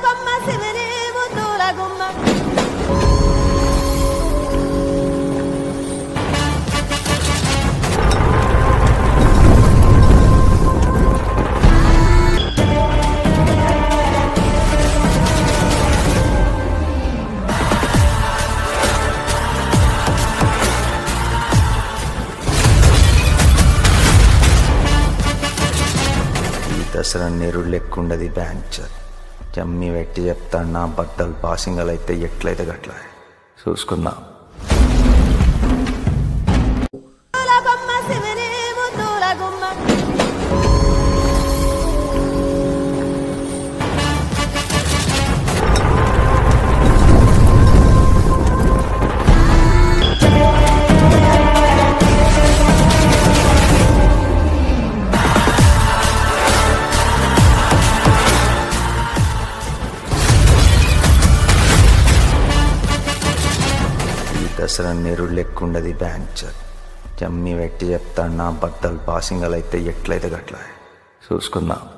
బొమ్మ శివరి ముద్దుల గుమ్మ ఈ దసరా నీరుడు లెక్కుండది బ్యాంచర్ జమ్మి పెట్టి చెప్తాను నా బట్టలు పాసింగలు అయితే ఎట్లయితే గట్ల చూసుకుందాం ముద్దుల బొమ్మ శివరి ముద్దుల గుమ్మ ఈ దసరా నీరుడు లెక్కుండది బ్యాంచర్ జమ్మి పెట్టి చెప్తాను నా బట్టలు పాసింగలు అయితే ఎట్లయితే గట్ల చూసుకుందాం